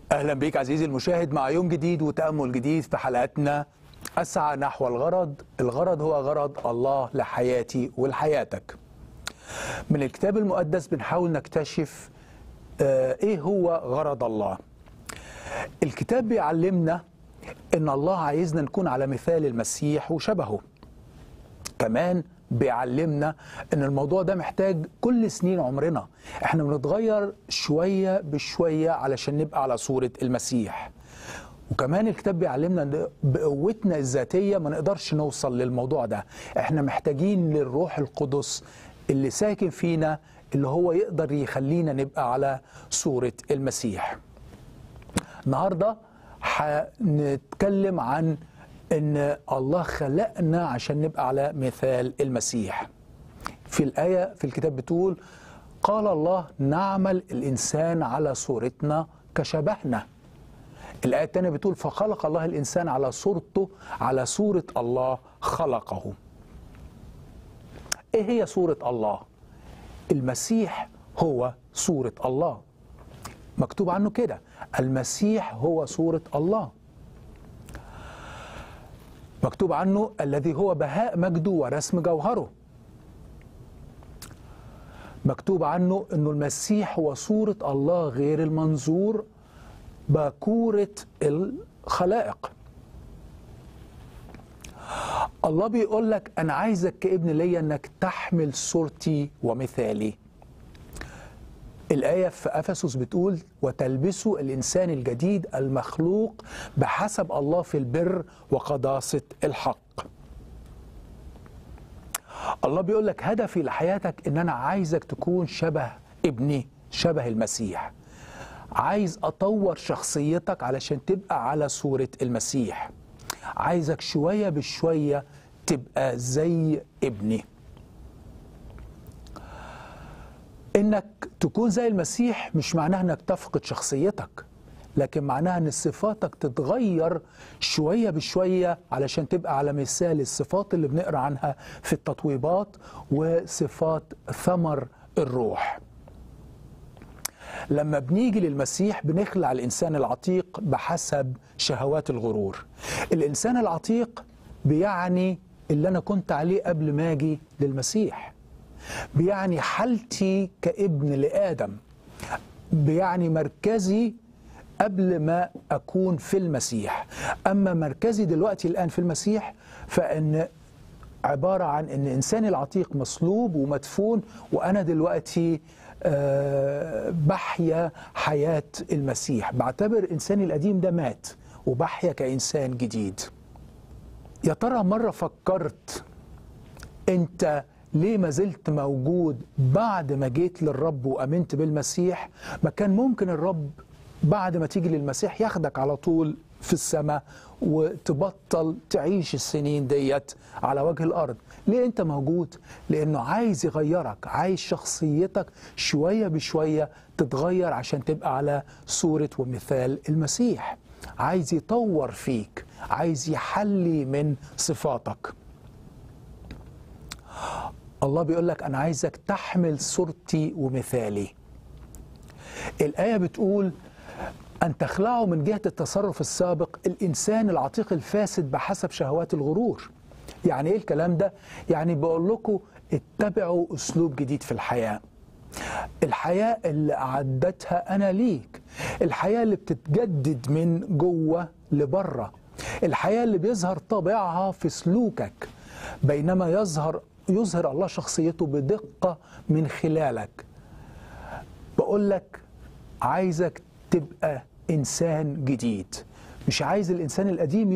أهلا بك عزيزي المشاهد مع يوم جديد وتأمل جديد في حلقتنا أسعى نحو الغرض الغرض هو غرض الله لحياتي ولحياتك من الكتاب المقدس بنحاول نكتشف آه، إيه هو غرض الله الكتاب بيعلمنا إن الله عايزنا نكون على مثال المسيح وشبهه كمان بيعلمنا ان الموضوع ده محتاج كل سنين عمرنا احنا بنتغير شوية بشوية علشان نبقى على صورة المسيح وكمان الكتاب بيعلمنا ان بقوتنا الذاتية ما نقدرش نوصل للموضوع ده احنا محتاجين للروح القدس اللي ساكن فينا اللي هو يقدر يخلينا نبقى على صورة المسيح النهارده هنتكلم عن ان الله خلقنا عشان نبقى على مثال المسيح في الآية في الكتاب بتقول قال الله نعمل الإنسان على صورتنا كشبهنا الآية الثانية بتقول فخلق الله الإنسان على صورته على صورة الله خلقه إيه هي صورة الله؟ المسيح هو صورة الله مكتوب عنه كده المسيح هو صورة الله مكتوب عنه الذي هو بهاء مجده ورسم جوهره مكتوب عنه انه المسيح هو صورة الله غير المنظور باكورة الخلائق الله بيقول لك انا عايزك كابن ليا انك تحمل صورتي ومثالي الآية في أفسس بتقول وتلبسوا الإنسان الجديد المخلوق بحسب الله في البر وقداسة الحق الله بيقول لك هدفي لحياتك إن أنا عايزك تكون شبه ابني شبه المسيح عايز أطور شخصيتك علشان تبقى على صورة المسيح عايزك شوية بشوية تبقى زي ابني انك تكون زي المسيح مش معناها انك تفقد شخصيتك لكن معناها ان صفاتك تتغير شويه بشويه علشان تبقى على مثال الصفات اللي بنقرا عنها في التطويبات وصفات ثمر الروح لما بنيجي للمسيح بنخلع الانسان العتيق بحسب شهوات الغرور الانسان العتيق بيعني اللي انا كنت عليه قبل ما اجي للمسيح بيعني حالتي كابن لآدم بيعني مركزي قبل ما أكون في المسيح أما مركزي دلوقتي الآن في المسيح فإن عبارة عن أن إنسان العتيق مصلوب ومدفون وأنا دلوقتي آه، بحيا حياة المسيح بعتبر إنساني القديم ده مات وبحيا كإنسان جديد يا ترى مرة فكرت أنت ليه ما زلت موجود بعد ما جيت للرب وامنت بالمسيح ما كان ممكن الرب بعد ما تيجي للمسيح ياخدك على طول في السماء وتبطل تعيش السنين ديت على وجه الارض ليه انت موجود لانه عايز يغيرك عايز شخصيتك شويه بشويه تتغير عشان تبقى على صوره ومثال المسيح عايز يطور فيك عايز يحلي من صفاتك الله بيقول لك أنا عايزك تحمل صورتي ومثالي الآية بتقول أن تخلعوا من جهة التصرف السابق الإنسان العتيق الفاسد بحسب شهوات الغرور يعني إيه الكلام ده؟ يعني بقول لكم اتبعوا أسلوب جديد في الحياة الحياة اللي أعدتها أنا ليك الحياة اللي بتتجدد من جوه لبره الحياة اللي بيظهر طابعها في سلوكك بينما يظهر يظهر الله شخصيته بدقة من خلالك بقول لك عايزك تبقى إنسان جديد مش عايز الإنسان القديم